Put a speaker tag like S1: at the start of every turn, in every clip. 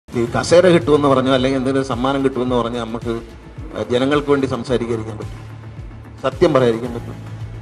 S1: ഈ കസേര കിട്ടുമെന്ന് പറഞ്ഞോ അല്ലെങ്കിൽ എന്തെങ്കിലും സമ്മാനം കിട്ടുമെന്ന് പറഞ്ഞാൽ നമുക്ക് ജനങ്ങൾക്ക് വേണ്ടി സംസാരിക്കാതിരിക്കാൻ പറ്റും സത്യം പറയാതിരിക്കാൻ പറ്റും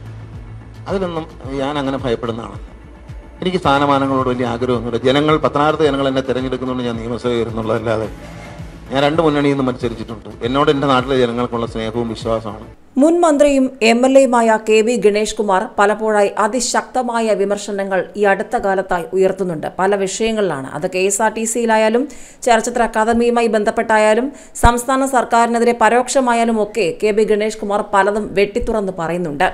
S1: അതിലൊന്നും ഞാൻ അങ്ങനെ ഭയപ്പെടുന്ന ആളല്ല എനിക്ക് സ്ഥാനമാനങ്ങളോട് വലിയ ആഗ്രഹമൊന്നുമില്ല ജനങ്ങൾ പത്തനായിരത്ത് ജനങ്ങൾ എന്നെ തിരഞ്ഞെടുക്കുന്നുണ്ട് ഞാൻ നിയമസഭ വരുന്നുള്ളതല്ലാതെ ഞാൻ രണ്ട് മുന്നണിയിൽ നിന്ന് മത്സരിച്ചിട്ടുണ്ട് എന്നോട് എൻ്റെ നാട്ടിലെ ജനങ്ങൾക്കുള്ള സ്നേഹവും വിശ്വാസമാണ്
S2: മുൻ മന്ത്രിയും എം എൽ എയുമായ കെ വി ഗണേഷ് കുമാർ പലപ്പോഴായി അതിശക്തമായ വിമർശനങ്ങൾ ഈ അടുത്ത കാലത്തായി ഉയർത്തുന്നുണ്ട് പല വിഷയങ്ങളിലാണ് അത് കെ എസ് ആർ ടി സിയിലായാലും ചലച്ചിത്ര അക്കാദമിയുമായി ബന്ധപ്പെട്ടായാലും സംസ്ഥാന സർക്കാരിനെതിരെ പരോക്ഷമായാലും ഒക്കെ കെ വി ഗണേഷ് കുമാർ പലതും വെട്ടിത്തുറന്ന് പറയുന്നുണ്ട്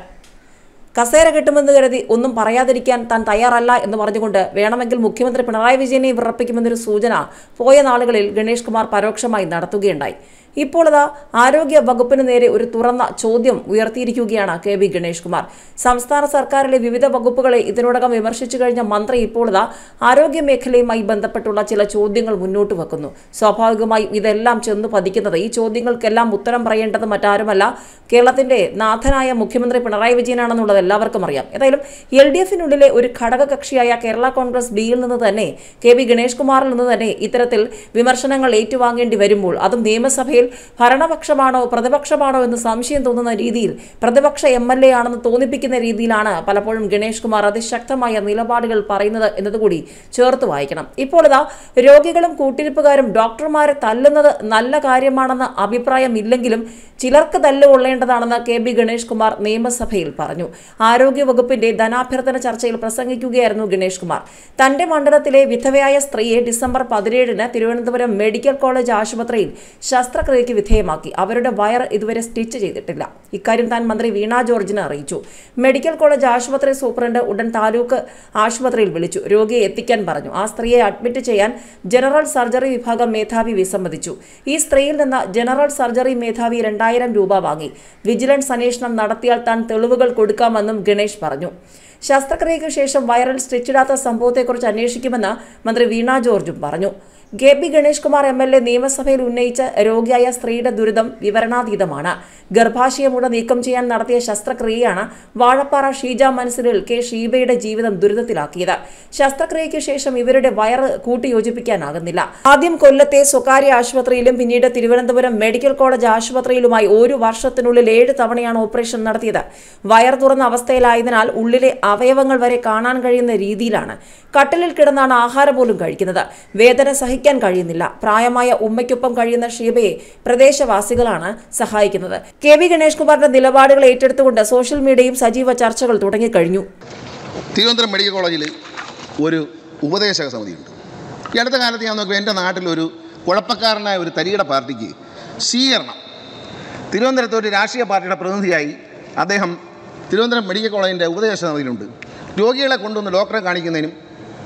S2: കസേര കിട്ടുമെന്ന് കരുതി ഒന്നും പറയാതിരിക്കാൻ താൻ തയ്യാറല്ല എന്ന് പറഞ്ഞുകൊണ്ട് വേണമെങ്കിൽ മുഖ്യമന്ത്രി പിണറായി വിജയനെ വിറപ്പിക്കുമെന്നൊരു സൂചന പോയ നാളുകളിൽ ഗണേഷ് കുമാർ പരോക്ഷമായി നടത്തുകയുണ്ടായി ഇപ്പോൾ ഇതാ ആരോഗ്യ വകുപ്പിന് നേരെ ഒരു തുറന്ന ചോദ്യം ഉയർത്തിയിരിക്കുകയാണ് കെ വി ഗണേഷ് കുമാർ സംസ്ഥാന സർക്കാരിലെ വിവിധ വകുപ്പുകളെ ഇതിനോടകം വിമർശിച്ചു കഴിഞ്ഞ മന്ത്രി ഇപ്പോൾ ഇതാ ആരോഗ്യ മേഖലയുമായി ബന്ധപ്പെട്ടുള്ള ചില ചോദ്യങ്ങൾ മുന്നോട്ട് വെക്കുന്നു സ്വാഭാവികമായും ഇതെല്ലാം ചെന്ന് പതിക്കുന്നത് ഈ ചോദ്യങ്ങൾക്കെല്ലാം ഉത്തരം പറയേണ്ടത് മറ്റാരുമല്ല കേരളത്തിന്റെ നാഥനായ മുഖ്യമന്ത്രി പിണറായി വിജയനാണെന്നുള്ളത് എല്ലാവർക്കും അറിയാം ഏതായാലും എൽ ഡി എഫിനുള്ളിലെ ഒരു ഘടകകക്ഷിയായ കേരള കോൺഗ്രസ് ബിയിൽ നിന്ന് തന്നെ കെ വി ഗണേഷ് കുമാറിൽ നിന്ന് തന്നെ ഇത്തരത്തിൽ വിമർശനങ്ങൾ ഏറ്റുവാങ്ങേണ്ടി വരുമ്പോൾ അതും നിയമസഭയിൽ ഭരണപക്ഷമാണോ പ്രതിപക്ഷമാണോ എന്ന് സംശയം തോന്നുന്ന രീതിയിൽ പ്രതിപക്ഷ എം എൽ എ ആണെന്ന് തോന്നിപ്പിക്കുന്ന രീതിയിലാണ് പലപ്പോഴും ഗണേഷ് കുമാർ അതിശക്തമായ നിലപാടുകൾ പറയുന്നത് എന്നതുകൂടി ചേർത്ത് വായിക്കണം ഇപ്പോൾ ഇതാ രോഗികളും കൂട്ടിരിപ്പുകാരും ഡോക്ടർമാരെ തല്ലുന്നത് നല്ല കാര്യമാണെന്ന അഭിപ്രായമില്ലെങ്കിലും ചിലർക്ക് തല്ല് കൊള്ളേണ്ടതാണെന്ന് കെ ബി ഗണേഷ് കുമാർ നിയമസഭയിൽ പറഞ്ഞു ആരോഗ്യ വകുപ്പിന്റെ ധനാഭ്യർത്ഥന ചർച്ചയിൽ പ്രസംഗിക്കുകയായിരുന്നു ഗണേഷ് കുമാർ തന്റെ മണ്ഡലത്തിലെ വിധവയായ സ്ത്രീയെ ഡിസംബർ പതിനേഴിന് തിരുവനന്തപുരം മെഡിക്കൽ കോളേജ് ആശുപത്രിയിൽ ശസ്ത്രക്രിയയ്ക്ക് വിധേയമാക്കി അവരുടെ വയർ ഇതുവരെ സ്റ്റിച്ച് ചെയ്തിട്ടില്ല ഇക്കാര്യം താൻ മന്ത്രി വീണ ജോർജിനെ അറിയിച്ചു മെഡിക്കൽ കോളേജ് ആശുപത്രി സൂപ്രണ്ട് ഉടൻ താലൂക്ക് ആശുപത്രിയിൽ വിളിച്ചു രോഗിയെ എത്തിക്കാൻ പറഞ്ഞു ആ സ്ത്രീയെ അഡ്മിറ്റ് ചെയ്യാൻ ജനറൽ സർജറി വിഭാഗം മേധാവി വിസമ്മതിച്ചു ഈ സ്ത്രീയിൽ നിന്ന് ജനറൽ സർജറി മേധാവി രണ്ടായിരം രൂപ വാങ്ങി വിജിലൻസ് അന്വേഷണം നടത്തിയാൽ താൻ തെളിവുകൾ കൊടുക്കാമെന്നും ഗണേഷ് പറഞ്ഞു ശസ്ത്രക്രിയയ്ക്ക് ശേഷം വൈറൽ സ്റ്റിച്ചിടാത്ത സംഭവത്തെക്കുറിച്ച് അന്വേഷിക്കുമെന്ന് മന്ത്രി വീണ ജോർജും പറഞ്ഞു K P Ganesh Kumar M L A നിയമസഭയിൽ ഉന്നയിച്ച രോഗിയായ സ്ത്രീയുടെ ദുരിതം വിവരണാതീതമാണ് ഗർഭാശയമുട നീക്കം ചെയ്യാൻ നടത്തിയ ശസ്ത്രക്രിയയാണ് വാഴപ്പാറ ഷീജ മനസ്സിലിൽ കെ ഷീബയുടെ ജീവിതം ദുരിതത്തിലാക്കിയത് ശസ്ത്രക്രിയയ്ക്ക് ശേഷം ഇവരുടെ വയറ് കൂട്ടിയോജിപ്പിക്കാനാകുന്നില്ല ആദ്യം കൊല്ലത്തെ സ്വകാര്യ ആശുപത്രിയിലും പിന്നീട് തിരുവനന്തപുരം മെഡിക്കൽ കോളേജ് ആശുപത്രിയിലുമായി ഒരു വർഷത്തിനുള്ളിൽ ഏഴ് തവണയാണ് ഓപ്പറേഷൻ നടത്തിയത് വയർ തുറന്ന അവസ്ഥയിലായതിനാൽ ഉള്ളിലെ അവയവങ്ങൾ വരെ കാണാൻ കഴിയുന്ന രീതിയിലാണ് കട്ടിലിൽ കിടന്നാണ് ആഹാരം പോലും കഴിക്കുന്നത് വേദന സഹിക്കാൻ കഴിയുന്നില്ല പ്രായമായ ഉമ്മയ്ക്കൊപ്പം കഴിയുന്ന ഷീബയെ പ്രദേശവാസികളാണ് സഹായിക്കുന്നത് കെ വി ഗണേഷ് കുമാറിന്റെ നിലപാടുകൾ ഏറ്റെടുത്തുകൊണ്ട് സോഷ്യൽ മീഡിയയും സജീവ ചർച്ചകൾ തുടങ്ങിക്കഴിഞ്ഞു
S3: തിരുവനന്തപുരം മെഡിക്കൽ കോളേജിൽ ഒരു ഉപദേശക സമിതിയുണ്ട് ഈ അടുത്ത കാലത്ത് ഞാൻ നോക്കുമ്പോൾ എൻ്റെ നാട്ടിലൊരു കുഴപ്പക്കാരനായ ഒരു തരികിട പാർട്ടിക്ക് സ്വീകരണം തിരുവനന്തപുരത്ത് ഒരു രാഷ്ട്രീയ പാർട്ടിയുടെ പ്രതിനിധിയായി അദ്ദേഹം തിരുവനന്തപുരം മെഡിക്കൽ കോളേജിൻ്റെ ഉപദേശ സമിതിയിലുണ്ട് രോഗികളെ കൊണ്ടുവന്ന് ഡോക്ടറെ കാണിക്കുന്നതിനും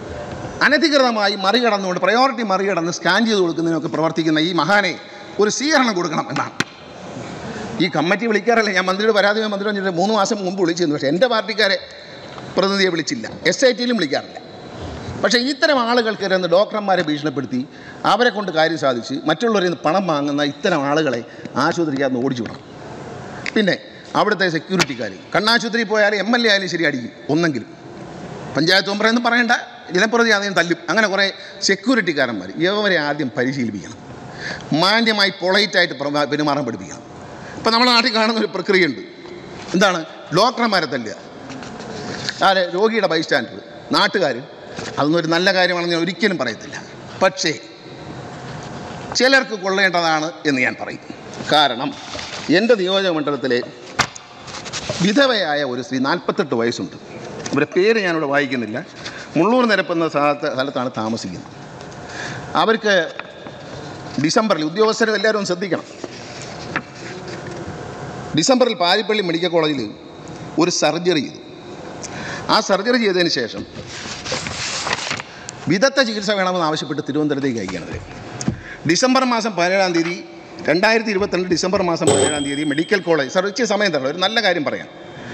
S3: അനധികൃതമായി മറികടന്നുകൊണ്ട് പ്രയോറിറ്റി മറികടന്ന് സ്കാൻ ചെയ്ത് കൊടുക്കുന്നതിനൊക്കെ പ്രവർത്തിക്കുന്ന ഈ മഹാനെ ഒരു സ്വീകരണം കൊടുക്കണം എന്നാണ് ഈ കമ്മിറ്റി വിളിക്കാറില്ല ഞാൻ മന്ത്രിയുടെ പരാതി മന്ത്രി പറഞ്ഞിട്ട് മൂന്ന് മാസം മുമ്പ് വിളിച്ചിരുന്നു പക്ഷേ എൻ്റെ പാർട്ടിക്കാരെ പ്രതിനിധിയെ വിളിച്ചില്ല എസ് ഐ ടിയിലും വിളിക്കാറില്ല പക്ഷേ ഇത്തരം ആളുകൾക്ക് ഇരുന്ന് ഡോക്ടർമാരെ ഭീഷണിപ്പെടുത്തി അവരെ കൊണ്ട് കാര്യം സാധിച്ച് മറ്റുള്ളവരിൽ നിന്ന് പണം വാങ്ങുന്ന ഇത്തരം ആളുകളെ ആശുപത്രിക്കകത്ത് ഓടിച്ചു വിടണം പിന്നെ അവിടുത്തെ സെക്യൂരിറ്റിക്കാർ കണ്ണാശുപത്രി പോയാൽ എം എൽ എ ആയാലും ശരി അടിക്കും ഒന്നെങ്കിലും പഞ്ചായത്ത് മെമ്പർ എന്ന് പറയണ്ട ജനപ്രതി ആദ്യം തല്ലും അങ്ങനെ കുറേ സെക്യൂരിറ്റിക്കാരന്മാർ ഇവരെ ആദ്യം പരിശീലിപ്പിക്കണം മാന്യമായി പൊളൈറ്റായിട്ട് പെരുമാറാൻ പഠിപ്പിക്കണം ഇപ്പം നമ്മുടെ നാട്ടിൽ കാണുന്ന ഒരു പ്രക്രിയയുണ്ട് എന്താണ് ഡോക്ടർമാരെ തല്ലുക ആര് രോഗിയുടെ ബൈസ്റ്റാൻഡർ നാട്ടുകാർ അതൊന്നും ഒരു നല്ല കാര്യമാണെന്ന് ഞാൻ ഒരിക്കലും പറയത്തില്ല പക്ഷേ ചിലർക്ക് കൊള്ളേണ്ടതാണ് എന്ന് ഞാൻ പറയും കാരണം എൻ്റെ നിയോജക മണ്ഡലത്തിലെ വിധവയായ ഒരു സ്ത്രീ നാൽപ്പത്തെട്ട് വയസ്സുണ്ട് അവരുടെ പേര് ഞാനിവിടെ വായിക്കുന്നില്ല മുള്ളൂർ നിരപ്പെന്ന സ്ഥലത്ത് സ്ഥലത്താണ് താമസിക്കുന്നത് അവർക്ക് ഡിസംബറിൽ ഉദ്യോഗസ്ഥരെ എല്ലാവരും ഒന്ന് ശ്രദ്ധിക്കണം ഡിസംബറിൽ പാരിപ്പള്ളി മെഡിക്കൽ കോളേജിൽ ഒരു സർജറി ചെയ്തു ആ സർജറി ചെയ്തതിന് ശേഷം വിദഗ്ധ ചികിത്സ വേണമെന്ന് ആവശ്യപ്പെട്ട് തിരുവനന്തപുരത്തേക്ക് അയക്കുകയാണ് ഡിസംബർ മാസം പതിനേഴാം തീയതി രണ്ടായിരത്തി ഇരുപത്തിരണ്ട് ഡിസംബർ മാസം പതിനേഴാം തീയതി മെഡിക്കൽ കോളേജ് സർ ഇച്ചിരി സമയം തരണം ഒരു നല്ല കാര്യം പറയാം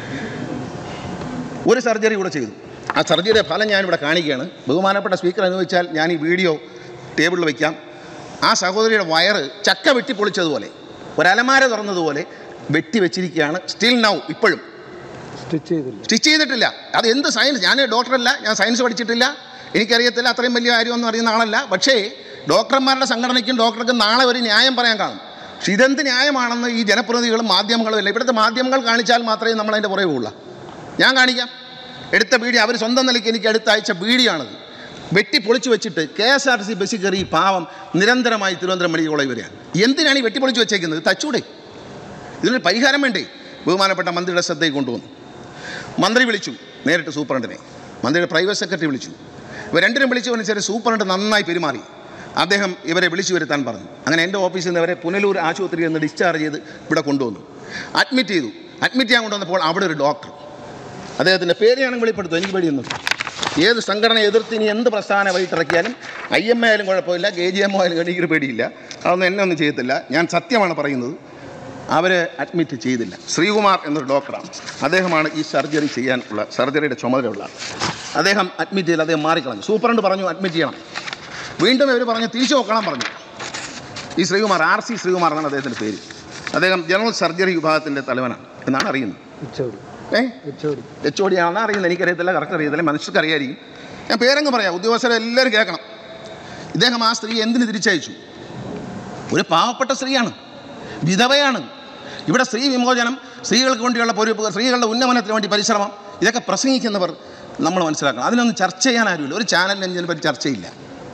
S3: ഒരു സർജറി കൂടെ ചെയ്തു ആ സർജറിയുടെ ഫലം ഞാനിവിടെ കാണിക്കുകയാണ് ബഹുമാനപ്പെട്ട സ്പീക്കർ അനുവദിച്ചാൽ ഞാൻ ഈ വീഡിയോ ടേബിളിൽ വയ്ക്കാം ആ സഹോദരിയുടെ വയറ് ചക്ക വെട്ടി പൊളിച്ചതുപോലെ ഒരലമാര തുറന്നതുപോലെ വെട്ടി വെച്ചിരിക്കുകയാണ് സ്റ്റിൽ നൗ ഇപ്പോഴും
S4: സ്റ്റിച്ച് ചെയ്തില്ല
S3: സ്റ്റിച്ച് ചെയ്തിട്ടില്ല അത് എന്ത് സയൻസ് ഞാൻ ഡോക്ടറല്ല ഞാൻ സയൻസ് പഠിച്ചിട്ടില്ല എനിക്കറിയത്തില്ല അത്രയും വലിയ കാര്യമൊന്നും അറിയുന്ന ആളല്ല പക്ഷേ ഡോക്ടർമാരുടെ സംഘടനയ്ക്കും ഡോക്ടർക്കും നാളെ ഒരു ന്യായം പറയാൻ കാണും പക്ഷെ ഇതെന്ത് ന്യായമാണെന്ന് ഈ ജനപ്രതിനിധികളും മാധ്യമങ്ങളും ഇല്ല ഇവിടുത്തെ മാധ്യമങ്ങൾ കാണിച്ചാൽ മാത്രമേ നമ്മൾ അതിൻ്റെ പുറകെ പോകുള്ളൂ ഞാൻ കാണിക്കാം എടുത്ത വീഡിയോ അവർ സ്വന്തം നിലയ്ക്ക് എനിക്ക് അടുത്ത ആഴ്ച വീഡിയോയാണത് വെട്ടി പൊളിച്ചു വെച്ചിട്ട് K S R T C ബസ്സിൽ കയറി ഈ പാവം നിരന്തരമായി തിരുവനന്തപുരം മെഡിക്കൽ കോളേജ് വരികയാണ് എന്തിനാണ് ഈ വെട്ടിപ്പൊളിച്ച് വെച്ചേക്കുന്നത് തച്ചൂടെ ഇതിനൊരു പരിഹാരം വേണ്ടേ ബഹുമാനപ്പെട്ട മന്ത്രിയുടെ ശ്രദ്ധയിൽ കൊണ്ടുവന്നു മന്ത്രി വിളിച്ചു നേരിട്ട് സൂപ്രണ്ടിനെ മന്ത്രിയുടെ പ്രൈവറ്റ് സെക്രട്ടറി വിളിച്ചു ഇവർ രണ്ടിനും വിളിച്ചു അനുസരിച്ച് സൂപ്രണ്ട് നന്നായി പെരുമാറി അദ്ദേഹം ഇവരെ വിളിച്ചു വരുത്താൻ പറഞ്ഞു അങ്ങനെ എൻ്റെ ഓഫീസിൽ നിന്ന് ഇവരെ പുനലൂർ ആശുപത്രിയിൽ നിന്ന് ഡിസ്ചാർജ് ചെയ്ത് ഇവിടെ കൊണ്ടുവന്നു അഡ്മിറ്റ് ചെയ്തു അഡ്മിറ്റ് ചെയ്യാൻ കൊണ്ടുവന്നപ്പോൾ അവിടെ ഒരു ഡോക്ടർ അദ്ദേഹത്തിൻ്റെ പേര് ഞാൻ വെളിപ്പെടുത്തും എനിക്ക് പേടിയൊന്നും ഏത് സംഘടന എതിർത്ത് ഇനി എന്ത് പ്രസ്ഥാന വഴിട്ടിറക്കിയാലും ഐ എം എ ആയാലും കുഴപ്പമില്ല കെ ജി എം ഒ ആയാലും എനിക്കൊരു പേടിയില്ല അതൊന്നും എന്നെ ഒന്നും ചെയ്യത്തില്ല ഞാൻ സത്യമാണ് പറയുന്നത് അവരെ അഡ്മിറ്റ് ചെയ്തില്ല ശ്രീകുമാർ എന്നൊരു ഡോക്ടറാണ് അദ്ദേഹമാണ് ഈ സർജറി ചെയ്യാനുള്ള സർജറിയുടെ ചുമതലയുള്ള ആൾ. അദ്ദേഹം അഡ്മിറ്റ് ചെയ്ത് അദ്ദേഹം മാറിക്കളഞ്ഞു സൂപ്രണ്ട് പറഞ്ഞു അഡ്മിറ്റ് ചെയ്യണം വീണ്ടും ഇവർ പറഞ്ഞു തിരിച്ചു നോക്കണം പറഞ്ഞു ഈ ശ്രീകുമാർ ആർ സി ശ്രീകുമാർ എന്നാണ് അദ്ദേഹത്തിൻ്റെ പേര് അദ്ദേഹം ജനറൽ സർജറി വിഭാഗത്തിൻ്റെ തലവനാണ് എന്നാണ് അറിയുന്നത് ഏ എച്ച് ഒ ഡി ആണെന്ന് അറിയുന്നത് എനിക്കറിയത്തില്ല കറക്റ്റ് അറിയത്തില്ല മനുഷ്യർക്ക് അറിയായിരിക്കും ഞാൻ പേരങ്ങ് പറയാം ഉദ്യോഗസ്ഥരെ എല്ലാവരും കേൾക്കണം ഇദ്ദേഹം ആ സ്ത്രീ എന്തിന് തിരിച്ചയച്ചു ഒരു പാവപ്പെട്ട സ്ത്രീയാണ് വിധവയാണ് ഇവിടെ സ്ത്രീ വിമോചനം സ്ത്രീകൾക്ക് വേണ്ടിയുള്ള പൊരുപ്പ് സ്ത്രീകളുടെ ഉന്നമനത്തിന് വേണ്ടി പരിശ്രമം ഇതൊക്കെ പ്രസംഗിക്കുന്നവർ നമ്മൾ മനസ്സിലാക്കണം അതിനൊന്നും ചർച്ച ചെയ്യാൻ ആരുമില്ല ഒരു ചാനലിന് ഇതിനെ പറ്റി ചർച്ചയില്ല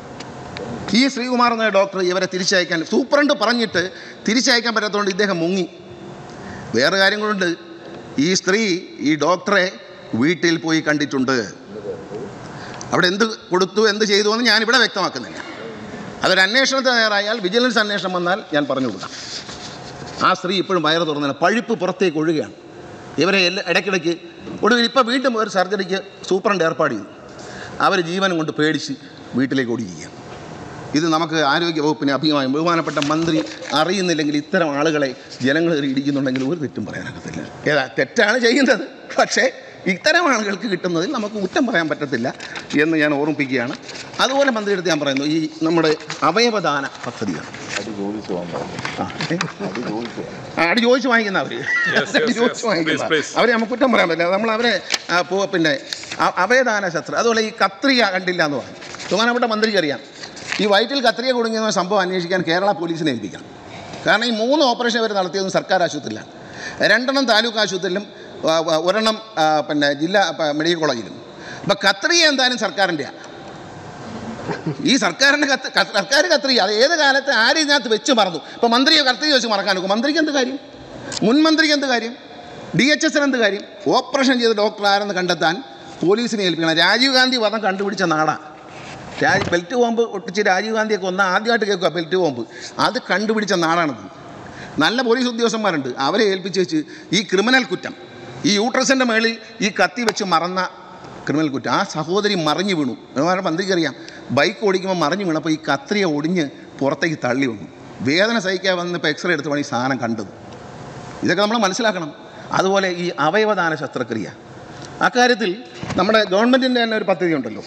S3: ഈ ശ്രീകുമാർ എന്ന ഡോക്ടർ ഇവരെ തിരിച്ചയക്കാൻ സൂപ്രണ്ട് പറഞ്ഞിട്ട് തിരിച്ചയക്കാൻ പറ്റാത്തതുകൊണ്ട് ഇദ്ദേഹം മുങ്ങി വേറെ കാര്യം കൊണ്ട് ഈ സ്ത്രീ ഈ ഡോക്ടറെ വീട്ടിൽ പോയി കണ്ടിട്ടുണ്ട് അവിടെ എന്ത് കൊടുത്തു എന്ത് ചെയ്തു എന്ന് ഞാനിവിടെ വ്യക്തമാക്കുന്നില്ല അതൊരു അന്വേഷണത്തിന് തയ്യാറായാൽ വിജിലൻസ് അന്വേഷണം വന്നാൽ ഞാൻ പറഞ്ഞു കൊടുക്കാം ആ സ്ത്രീ ഇപ്പോഴും വയറ് തുറന്നില്ല പഴുപ്പ് പുറത്തേക്ക് ഒഴുകുകയാണ് ഇവരെ എല്ലാ ഇടയ്ക്കിടയ്ക്ക് ഒടുവിൽ ഇപ്പോൾ വീണ്ടും ഒരു സർജറിക്ക് സൂപ്രണ്ട് ഏർപ്പാട് ചെയ്തു അവർ ജീവനം കൊണ്ട് പേടിച്ച് വീട്ടിലേക്ക് ഓടിയിരിക്കുകയാണ് ഇത് നമുക്ക് ആരോഗ്യ വകുപ്പിന് അഭിമാനം ബഹുമാനപ്പെട്ട മന്ത്രി അറിയുന്നില്ലെങ്കിൽ ഇത്തരം ആളുകളെ ജനങ്ങൾ ഇടിക്കുന്നുണ്ടെങ്കിൽ ഒരു തെറ്റും പറയാനൊക്കത്തില്ല ഏതാ തെറ്റാണ് ചെയ്യുന്നത് പക്ഷേ ഇത്തരം ആളുകൾക്ക് കിട്ടുന്നതിൽ നമുക്ക് കുറ്റം പറയാൻ പറ്റത്തില്ല എന്ന് ഞാൻ ഓർമ്മിപ്പിക്കുകയാണ് അതുപോലെ മന്ത്രിയെടുത്ത് ഞാൻ പറയുന്നു ഈ നമ്മുടെ അവയവദാന പദ്ധതികൾ ആ, ഏ? ആ, അടി ചോദിച്ച് വാങ്ങിക്കുന്ന അവർ
S4: yes,
S3: അടി ചോദിച്ച്
S4: yes.
S3: വാങ്ങിക്കുന്ന
S4: Please, please.
S3: അവരെ നമുക്ക് കുറ്റം പറയാൻ പറ്റില്ല നമ്മൾ അവരെ ആ, പോ- പിന്നെ അ- അവയദാന ശസ്ത്രം അതുപോലെ ഈ കത്രിക കണ്ടില്ല എന്ന് പറഞ്ഞു ബഹുമാനപ്പെട്ട മന്ത്രിക്ക് അറിയാം ഈ വയറ്റിൽ കത്രിക കുടുങ്ങിയ സംഭവം അന്വേഷിക്കാൻ കേരള പോലീസിനെ ഏൽപ്പിക്കണം കാരണം ഈ മൂന്ന് ഓപ്പറേഷൻ അവർ നടത്തിയതും സർക്കാർ ആശുപത്രിയിലാണ് രണ്ടെണ്ണം താലൂക്ക് ആശുപത്രിയിലും ആ, ആ, ഒരെണ്ണം ആ, പിന്നെ ജില്ലാ പ- മെഡിക്കൽ കോളേജിലും അപ്പം കത്രിക എന്തായാലും സർക്കാരിൻ്റെയാണ് ഈ സർക്കാരിൻ്റെ കത്ത് കത്ത് സർക്കാർ കത്രിക അത് ഏത് കാലത്ത് ആരും ഇതിനകത്ത് വെച്ച് മറന്നു ഇപ്പോൾ മന്ത്രിയെ കത്രിക വെച്ച് മറക്കാൻ നോക്കും മന്ത്രിക്ക് എന്ത് കാര്യം മുൻ മന്ത്രിക്ക് എന്ത് കാര്യം ഡി എച്ച് എസിന് എന്ത് കാര്യം ഓപ്പറേഷൻ ചെയ്ത ഡോക്ടർ ആരെന്ന് കണ്ടെത്താൻ പോലീസിനെ ഏൽപ്പിക്കണം രാജീവ് ഗാന്ധി വധം കണ്ടുപിടിച്ച നാടാണ് രാജ് ബെൽറ്റ് ബോംബ് ഒട്ടിച്ച് രാജീവ് ഗാന്ധിയൊക്കെ ഒന്ന് ആദ്യമായിട്ട് കേൾക്കുക ബെൽറ്റ് ബോംബ് അത് കണ്ടുപിടിച്ച നാടാണിത് നല്ല പോലീസ് ഉദ്യോഗസ്ഥന്മാരുണ്ട് അവരെ ഏൽപ്പിച്ച് വെച്ച് ഈ ക്രിമിനൽ കുറ്റം ഈ യൂട്രസിൻ്റെ മേളിൽ ഈ കത്തി വെച്ച് മറന്ന ക്രിമിനൽ കുറ്റം ആ സഹോദരി മറിഞ്ഞു വീണു ബഹുമാനപ്പെട്ട മന്ത്രിക്ക് അറിയാം ബൈക്ക് ഓടിക്കുമ്പോൾ മറിഞ്ഞു വീണപ്പോൾ ഈ കത്രിയ ഒടിഞ്ഞ് പുറത്തേക്ക് തള്ളി വന്നു വേദന സഹിക്കാൻ വന്നപ്പോൾ എക്സ്റേ എടുത്തപ്പോൾ ഈ സാധനം കണ്ടത് ഇതൊക്കെ നമ്മൾ മനസ്സിലാക്കണം അതുപോലെ ഈ അവയവദാന ശസ്ത്രക്രിയ അക്കാര്യത്തിൽ നമ്മുടെ ഗവൺമെൻറ്റിൻ്റെ തന്നെ ഒരു പദ്ധതി ഉണ്ടല്ലോ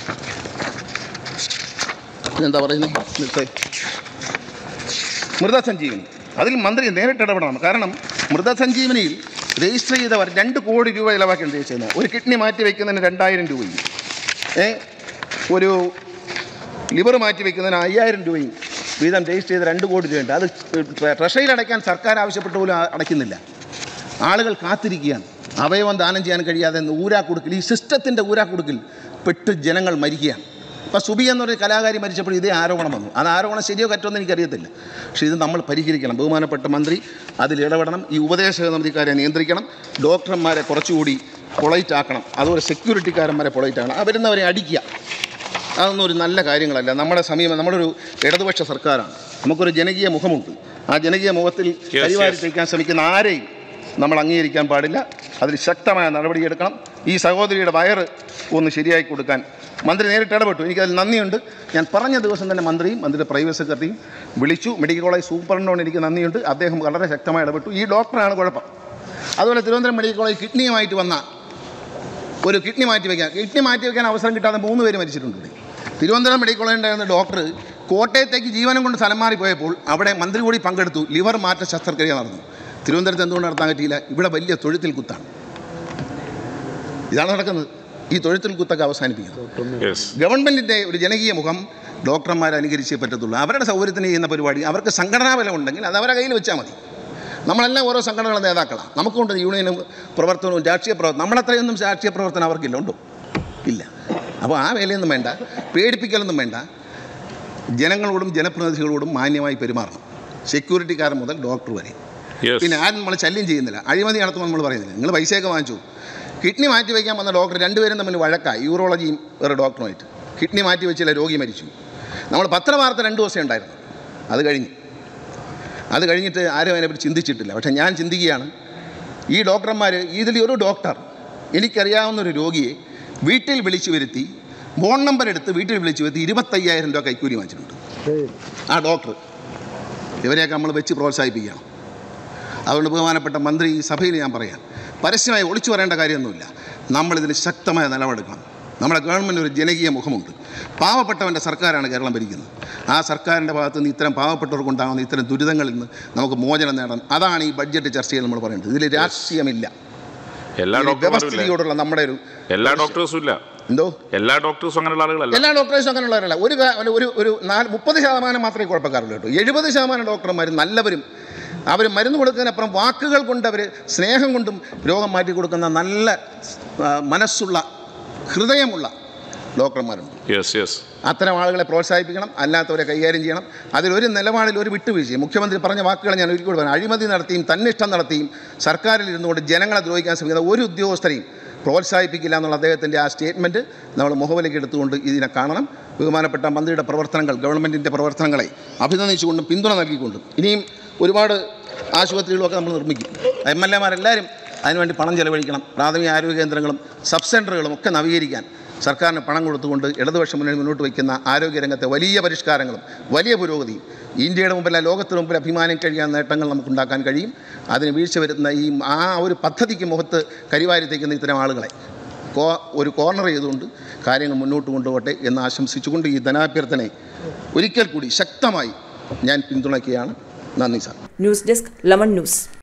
S3: എന്താ പറയുന്നത് നിർത്തേ. മൃതസഞ്ജീവനി അതിൽ മന്ത്രി നേരിട്ട് ഇടപെടണം കാരണം മൃതസഞ്ജീവനിയിൽ രജിസ്റ്റർ ചെയ്തവർ രണ്ട് കോടി രൂപ ചിലവാക്കിയാണ് രജിസ്റ്റർ ചെയ്യുന്നത് ഒരു കിഡ്നി മാറ്റി വയ്ക്കുന്നതിന് രണ്ടായിരം രൂപയും ഏ ഒരു ലിവർ മാറ്റി വയ്ക്കുന്നതിന് അയ്യായിരം രൂപയും വീതം രജിസ്റ്റർ ചെയ്ത് രണ്ട് കോടി രൂപയുണ്ട് അത് ട്രഷറിയിൽ അടയ്ക്കാൻ സർക്കാർ ആവശ്യപ്പെട്ട് പോലും ആ- അടയ്ക്കുന്നില്ല ആളുകൾ കാത്തിരിക്കുകയാണ് അവയവം ദാനം ചെയ്യാൻ കഴിയാതെ ഊരാക്കുടുക്കിൽ ഈ സിസ്റ്റത്തിൻ്റെ ഊരാക്കുടുക്കിൽ പെട്ട് ജനങ്ങൾ മരിക്കുകയാണ് ഇപ്പോൾ സുബി എന്നൊരു കലാകാരി മരിച്ചപ്പോൾ ഇതേ ആരോപണം വന്നു അത് ആരോപണം ശരിയോ തെറ്റോ എന്ന് എനിക്കറിയത്തില്ല പക്ഷേ ഇത് നമ്മൾ പരിഹരിക്കണം ബഹുമാനപ്പെട്ട മന്ത്രി അതിൽ ഇടപെടണം ഈ ഉപദേശക സമിതിക്കാരെ നിയന്ത്രിക്കണം ഡോക്ടർമാരെ കുറച്ചുകൂടി പൊളൈറ്റ് ആക്കണം അതുപോലെ സെക്യൂരിറ്റിക്കാരന്മാരെ പൊളൈറ്റ് ആക്കണം അവരുന്നവരെ അടിക്കുക അതൊന്നും ഒരു നല്ല കാര്യങ്ങളല്ല നമ്മുടെ സമീപം നമ്മളൊരു ഇടതുപക്ഷ സർക്കാരാണ് നമുക്കൊരു ജനകീയ മുഖമുണ്ട് ആ ജനകീയ മുഖത്തിൽ കരിവാരി
S4: yes.
S3: തേക്കാൻ ശ്രമിക്കുന്ന ആരെയും നമ്മൾ അംഗീകരിക്കാൻ പാടില്ല അതിൽ ശക്തമായ നടപടിയെടുക്കണം ഈ സഹോദരിയുടെ വയറ് ഒന്ന് ശരിയാക്കി കൊടുക്കാൻ മന്ത്രി നേരിട്ട് ഇടപെട്ടു എനിക്കതിൽ നന്ദിയുണ്ട് ഞാൻ പറഞ്ഞ ദിവസം തന്നെ മന്ത്രിയും മന്ത്രിയുടെ പ്രൈവറ്റ് സെക്രട്ടറിയും വിളിച്ചു മെഡിക്കൽ കോളേജ് സൂപ്രണ്ടിനോട് എനിക്ക് നന്ദിയുണ്ട് അദ്ദേഹം വളരെ ശക്തമായി ഇടപെട്ടു ഈ ഡോക്ടറാണ് കുഴപ്പം അതുപോലെ തിരുവനന്തപുരം മെഡിക്കൽ കോളേജ് കിഡ്നിയുമായിട്ട് വന്ന ഒരു കിഡ്നി മാറ്റി വയ്ക്കാൻ കിഡ്നി മാറ്റി വയ്ക്കാൻ അവസരം കിട്ടാതെ മൂന്ന് പേര് മരിച്ചിട്ടുണ്ട് ഇവിടെ. തിരുവനന്തപുരം മെഡിക്കൽ കോളേജിൽ ഉണ്ടായിരുന്ന ഡോക്ടർ കോട്ടയത്തേക്ക് ജീവനം കൊണ്ട് സ്ഥലം മാറി പോയപ്പോൾ അവിടെ മന്ത്രി കൂടി പങ്കെടുത്തു ലിവർ മാറ്റ ശസ്ത്രക്രിയ നടന്നു തിരുവനന്തപുരത്ത് എന്തുകൊണ്ട് നടത്താൻ പറ്റിയില്ല ഇവിടെ വലിയ തൊഴുത്തിൽ കുത്താണ് ഇതാണ് നടക്കുന്നത് ഈ തൊഴുത്തിൽ കുത്തൊക്കെ അവസാനിപ്പിക്കണം
S4: Yes.
S3: ഗവൺമെൻറ്റിൻ്റെ ഒരു ജനകീയ മുഖം ഡോക്ടർമാർ അനുകരിച്ചേ പറ്റത്തുള്ളൂ അവരുടെ സൗകര്യത്തിന് ചെയ്യുന്ന പരിപാടി അവർക്ക് സംഘടനാ ബലം ഉണ്ടെങ്കിൽ അത് അവരുടെ കയ്യിൽ വെച്ചാൽ മതി നമ്മളെല്ലാം ഓരോ സംഘടനകളുടെ നേതാക്കളാണ് നമുക്കുണ്ട് യൂണിയനും പ്രവർത്തനവും രാഷ്ട്രീയ പ്രവർത്തനം നമ്മളത്രയൊന്നും രാഷ്ട്രീയ പ്രവർത്തനം അവർക്കില്ല ഉണ്ടോ ഇല്ല അപ്പോൾ ആ വേലയൊന്നും വേണ്ട പേടിപ്പിക്കലൊന്നും വേണ്ട ജനങ്ങളോടും ജനപ്രതിനിധികളോടും മാന്യമായി പെരുമാറണം സെക്യൂരിറ്റിക്കാരൻ മുതൽ ഡോക്ടർ വരെ
S4: യെസ്
S3: പിന്നെ ആരും നമ്മൾ ശല്യം ചെയ്യുന്നില്ല അഴിമതി നടത്തുമ്പോൾ നമ്മൾ പറയുന്നില്ല നിങ്ങൾ പൈസയൊക്കെ വാങ്ങിച്ചു കിഡ്നി മാറ്റി വയ്ക്കാൻ വന്ന ഡോക്ടർ രണ്ടുപേരും തമ്മിൽ വഴക്കായി യൂറോളജിയും വേറെ ഡോക്ടറുമായിട്ട് കിഡ്നി മാറ്റി വെച്ചില്ല രോഗി മരിച്ചു നമ്മൾ പത്രവാർത്ത രണ്ട് ദിവസം ഉണ്ടായിരുന്നു അത് കഴിഞ്ഞു അത് കഴിഞ്ഞിട്ട് ആരും അതിനെപ്പറ്റി ചിന്തിച്ചിട്ടില്ല പക്ഷേ ഞാൻ ചിന്തിക്കുകയാണ് ഈ ഡോക്ടർമാർ ഇതിൽ ഒരു ഡോക്ടർ എനിക്കറിയാവുന്ന ഒരു രോഗിയെ വീട്ടിൽ വിളിച്ചു വരുത്തി ഫോൺ നമ്പർ എടുത്ത് വീട്ടിൽ വിളിച്ചു വരുത്തി ഇരുപത്തയ്യായിരം രൂപ കൈക്കൂലി വാങ്ങിച്ചിട്ടുണ്ട് ആ ഡോക്ടർ ഇവരെയൊക്കെ നമ്മൾ വെച്ച് പ്രോത്സാഹിപ്പിക്കണം അതുകൊണ്ട് ബഹുമാനപ്പെട്ട മന്ത്രി ഈ സഭയിൽ ഞാൻ പറയാം പരസ്യമായി ഒളിച്ചു പറയേണ്ട കാര്യമൊന്നുമില്ല നമ്മളിതിന് ശക്തമായ നിലപാടെടുക്കണം നമ്മുടെ ഗവൺമെൻറ് ഒരു ജനകീയ മുഖമുണ്ട് പാവപ്പെട്ടവൻ്റെ സർക്കാരാണ് കേരളം ഭരിക്കുന്നത് ആ സർക്കാരിൻ്റെ ഭാഗത്ത് നിന്ന് ഇത്തരം പാവപ്പെട്ടവർക്കുണ്ടാകുന്ന ഇത്തരം ദുരിതങ്ങളിൽ നിന്ന് നമുക്ക് മോചനം നേടണം അതാണ് ഈ ബഡ്ജറ്റ് ചർച്ചയിൽ നമ്മൾ പറയുന്നത് ഇതിൽ രാഷ്ട്രീയമില്ല
S4: എല്ലാ
S3: ഇതിൽ
S4: ഡോക്ടർമാരും ഇല്ലേ
S3: വ്യവസ്ഥിതിയോടുള്ള നമ്മുടെ ഒരു
S4: എല്ലാ ഡോക്ടേഴ്സും ഇല്ല
S3: എന്തോ
S4: എല്ലാ ഡോക്ടേഴ്സും അങ്ങനെയുള്ള ആളുകളല്ല
S3: എല്ലാ ഡോക്ടേഴ്സും അങ്ങനെയുള്ളവരല്ല ഒരു കാ- ഒരു- ഒരു ഒരു നാല് മുപ്പത് ശതമാനം മാത്രമേ കുഴപ്പക്കാരുള്ളൂ കേട്ടോ എഴുപത് ശതമാനം ഡോക്ടർമാരും നല്ലവരും അവർ മരുന്ന് കൊടുക്കുന്നതിനപ്പുറം വാക്കുകൾ കൊണ്ട് അവർ സ്നേഹം കൊണ്ടും രോഗം മാറ്റി കൊടുക്കുന്ന നല്ല ആ, മനസ്സുള്ള ഹൃദയമുള്ള ഡോക്ടർമാരുണ്ട്
S4: യെസ് യെസ്
S3: അത്തരം ആളുകളെ പ്രോത്സാഹിപ്പിക്കണം അല്ലാത്തവരെ കൈകാര്യം ചെയ്യണം അതിലൊരു നിലപാടിൽ ഒരു വിട്ടുവീഴ്ചയും മുഖ്യമന്ത്രി പറഞ്ഞ വാക്കുകൾ ഞാൻ ഒരിക്കൽ കൂടി പറഞ്ഞു അഴിമതി നടത്തിയും തന്നിഷ്ടം നടത്തിയും സർക്കാരിൽ ഇരുന്നുകൊണ്ട് ജനങ്ങളെ ദ്രോഹിക്കാൻ ശ്രമിക്കുന്ന ഒരു ഉദ്യോഗസ്ഥരെയും പ്രോത്സാഹിപ്പിക്കില്ല എന്നുള്ള അദ്ദേഹത്തിൻ്റെ ആ സ്റ്റേറ്റ്മെൻറ്റ് നമ്മൾ മുഖവിലേക്ക് എടുത്തുകൊണ്ട് ഇതിനെ കാണണം ബഹുമാനപ്പെട്ട മന്ത്രിയുടെ പ്രവർത്തനങ്ങൾ ഗവൺമെൻറ്റിൻ്റെ പ്രവർത്തനങ്ങളെ അഭിനന്ദിച്ചുകൊണ്ടും പിന്തുണ നൽകിക്കൊണ്ടും ഇനിയും ഒരുപാട് ആശുപത്രികളുമൊക്കെ നമ്മൾ നിർമ്മിക്കും എം എൽ എമാരെല്ലാവരും അതിനുവേണ്ടി പണം ചെലവഴിക്കണം പ്രാഥമിക ആരോഗ്യ കേന്ദ്രങ്ങളും സബ് സെൻ്ററുകളും ഒക്കെ നവീകരിക്കാൻ സർക്കാരിന് പണം കൊടുത്തുകൊണ്ട് ഇടതുപക്ഷ മുന്നണി മുന്നോട്ട് വയ്ക്കുന്ന ആരോഗ്യരംഗത്തെ വലിയ പരിഷ്കാരങ്ങളും വലിയ പുരോഗതിയും ഇന്ത്യയുടെ മുമ്പിൽ ലോകത്തിന് മുമ്പിൽ അഭിമാനം കഴിയാൻ നേട്ടങ്ങൾ നമുക്കുണ്ടാക്കാൻ കഴിയും അതിന് വീഴ്ച വരുത്തുന്ന ഈ ആ ഒരു പദ്ധതിക്ക് മുഖത്ത് കരിവാരി തേക്കുന്ന ഇത്തരം ആളുകളെ കോ ഒരു കോർണർ ചെയ്തുകൊണ്ട് കാര്യങ്ങൾ മുന്നോട്ട് കൊണ്ടുപോട്ടെ എന്ന് ആശംസിച്ചുകൊണ്ട് ഈ ധനാഭ്യർത്ഥനയെ ഒരിക്കൽ കൂടി ശക്തമായി ഞാൻ പിന്തുണയ്ക്കുകയാണ് നന്ദി sir
S2: news desk lemon news